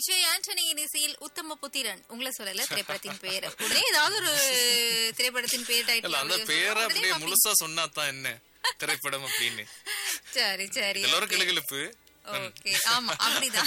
விஜய் ஆண்டனியின் இசையில் உத்தம புத்திரன் உங்களை சொல்லல திரைப்படத்தின் பேர் உடனே ஏதாவது ஒரு திரைப்படத்தின் பேர் இல்ல டைட்டில் அந்த பேரை அப்படியே முழுசா சொன்னா தான் என்ன திரைப்படம் அப்படின்னு சரி சரி எல்லாரும் கிளுகிழுப்பு ஓகே ஆமா அப்படிதான்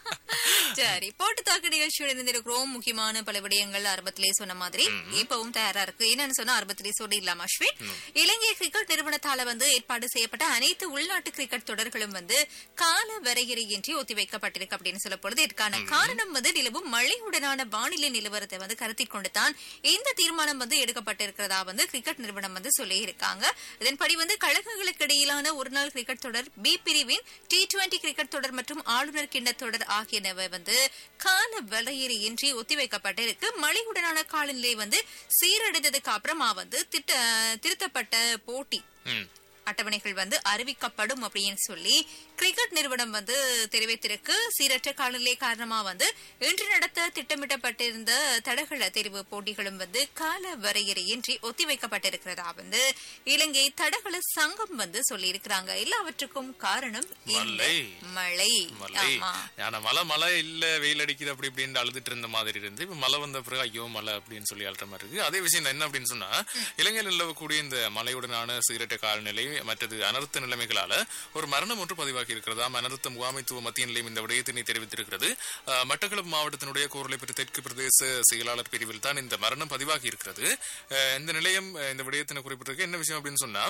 சரி போட்டு தாக்கு நிகழ்ச்சியோட இருந்திருக்கிறோம் முக்கியமான பல விடயங்கள் ஆரம்பத்திலே சொன்ன மாதிரி இப்பவும் தயாரா இருக்கு என்னன்னு சொன்னா ஆரம்பத்திலே சொல்லி இல்லாம அஸ்வின் இலங்கை கிரிக்கெட் நிறுவனத்தால வந்து ஏற்பாடு செய்யப்பட்ட அனைத்து உள்நாட்டு கிரிக்கெட் தொடர்களும் வந்து கால வரையறையின்றி ஒத்திவைக்கப்பட்டிருக்கு அப்படின்னு சொல்லப்படுது இதற்கான காரணம் வந்து நிலவும் மழையுடனான வானிலை நிலவரத்தை வந்து கருத்தில் கொண்டுதான் இந்த தீர்மானம் வந்து எடுக்கப்பட்டிருக்கிறதா வந்து கிரிக்கெட் நிறுவனம் வந்து சொல்லி இருக்காங்க இதன்படி வந்து கழகங்களுக்கு இடையிலான ஒருநாள் கிரிக்கெட் தொடர் பி பிரிவின் டி டுவெண்டி கிரிக்கெட் தொடர் மற்றும் ஆளுநர் கிண்ண தொடர் ஆகியனவை வந்து கால வரையறையின்றி ஒத்திவைக்கப்பட்டிருக்கு மழையுடனான காலநிலை வந்து சீரடைந்ததுக்கு அப்புறமா வந்து திட்ட திருத்தப்பட்ட போட்டி ம். அட்டவணைகள் வந்து அறிவிக்கப்படும் அப்படின்னு சொல்லி கிரிக்கெட் நிறுவனம் வந்து தெரிவித்திருக்கு சீரற்ற காலநிலை காரணமா வந்து இன்று நடத்த திட்டமிட்டப்பட்டிருந்த தடகள தெரிவு போட்டிகளும் வந்து கால வரையறையின்றி ஒத்திவைக்கப்பட்டிருக்கிறதா வந்து இலங்கை தடகள சங்கம் வந்து சொல்லியிருக்கிறாங்க எல்லாவற்றுக்கும் காரணம் இந்த மழை. மழை மழை ஆமா ஆனா மழை மழை இல்ல வெயில் அடிக்குது அப்படி இப்படின்னு அழுதுட்டு இருந்த மாதிரி இருந்து இப்ப மழை வந்த பிறகு ஐயோ மழை அப்படின்னு சொல்லி அழுற மாதிரி இருக்கு அதே விஷயம் என்ன அப்படின்னு சொன்னா இலங்கையில் நிலவக்கூடிய இந்த மழையுடனான சீரற்ற காலநிலை மற்றது அனர்த்த நிலைமைகளால ஒரு மரணம் ஒன்று பதிவாகி இருக்கிறதா அனர்த்த முகாமைத்துவ மத்திய நிலையம் இந்த விடயத்தினை தெரிவித்திருக்கிறது அஹ், மட்டக்களப்பு மாவட்டத்தினுடைய கோரளைப்பட்டு தெற்கு பிரதேச செயலாளர் பிரிவில் தான் இந்த மரணம் பதிவாகி இருக்கிறது அஹ், இந்த நிலையம் அஹ், இந்த விடயத்தினை குறிப்பிட்டிருக்கு என்ன விஷயம் அப்படின்னு சொன்னா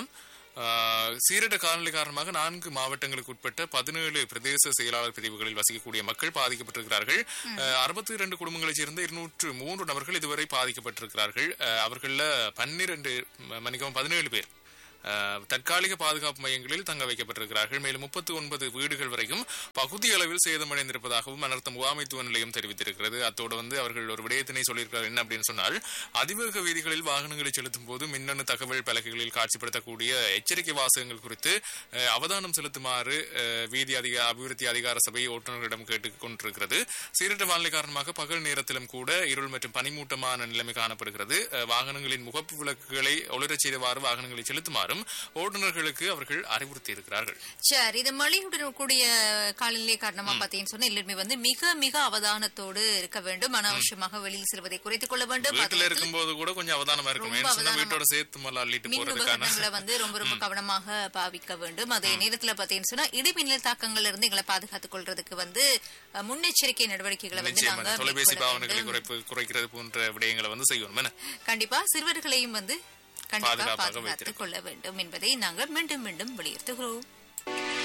ஆஹ் சீரற்ற காலநிலை காரணமாக நான்கு மாவட்டங்களுக்கு உட்பட்ட பதினேழு பிரதேச செயலாளர் பிரிவுகளில் வசிக்கக்கூடிய மக்கள் பாதிக்கப்பட்டிருக்கிறார்கள் அறுபத்தி இரண்டு குடும்பங்களைச் சேர்ந்த இருநூற்று மூன்று நபர்கள் இதுவரை பாதிக்கப்பட்டிருக்கிறார்கள் ஆஹ் அவர்கள்ல பன்னிரண்டு மன்னிக்கவும் பதினேழு பேர் ஆஹ் தற்காலிக பாதுகாப்பு மையங்களில் தங்க வைக்கப்பட்டிருக்கிறார்கள் மேலும் முப்பத்தி ஒன்பது வீடுகள் வரைக்கும் பகுதி அளவில் சேதமடைந்திருப்பதாகவும் அனர்த்த முகாமைத்துவ நிலையம் தெரிவித்திருக்கிறது அத்தோடு வந்து அவர்கள் ஒரு விடயத்தினை சொல்லியிருக்கிறார் என்ன அப்படின்னு சொன்னால் அதிவேக வீதிகளில் வாகனங்களை செலுத்தும் போது மின்னணு தகவல் பலகைகளில் காட்சிப்படுத்தக்கூடிய எச்சரிக்கை வாசகங்கள் குறித்து அஹ், அவதானம் செலுத்துமாறு அஹ், வீதி அதிக அபிவிருத்தி அதிகார சபை ஓட்டுநர்களிடம் கேட்டுக் கொண்டிருக்கிறது சீரற்ற வானிலை காரணமாக பகல் நேரத்திலும் கூட இருள் மற்றும் பனிமூட்டமான நிலைமை காணப்படுகிறது அஹ், வாகனங்களின் முகப்பு விளக்குகளை ஒளிரச் செய்தவாறு வாகனங்களை செலுத்துமாறும் ஓட்டுநர்களுக்கு அவர்கள் அறிவுறுத்தி இருக்கிறார்கள் சரி இது மழையுடன் கூடிய காலநிலை காரணமா பாத்தீங்கன்னு சொன்னா எல்லாருமே வந்து மிக மிக அவதானத்தோடு இருக்க வேண்டும் அனாவசியமாக வெளியில் செல்வதை குறைத்துக் கொள்ள வேண்டும் அதே வீட்டுல இருக்கும்போது கூட கொஞ்சம் அவதானமா இருக்கணும் ரொம்ப ஏன்னு சொன்னா அவதானமா. வீட்டோட சேர்த்து மல்ல அள்ளிட்டு மின் போறதுக்கான உபகரணங்களை வந்து ரொம்ப ரொம்ப கவனமாக பாவிக்க வேண்டும் அதே நேரத்துல பாத்தீங்கன்னு சொன்னா இடிமின்னல் தாக்கங்கள்ல இருந்து எங்களை பாதுகாத்துக் கொள்றதுக்கு வந்து அஹ், முன்னெச்சரிக்கை நடவடிக்கைகளை வந்து நிச்சயமா நாங்க இந்த தொலைபேசி மேற்கொள்ள பாவனைகளை வேண்டும். குறைப்பு குறைக்கிறது போன்ற விடயங்களை வந்து செய்யணும் என்ன கண்டிப்பா சிறுவர்களையும் வந்து கண்டிப்பா பாதுகாப்பாக பாதுகாத்துக் கொள்ள வேண்டும் என்பதை நாங்கள் மீண்டும் மீண்டும் வலியுறுத்துகிறோம்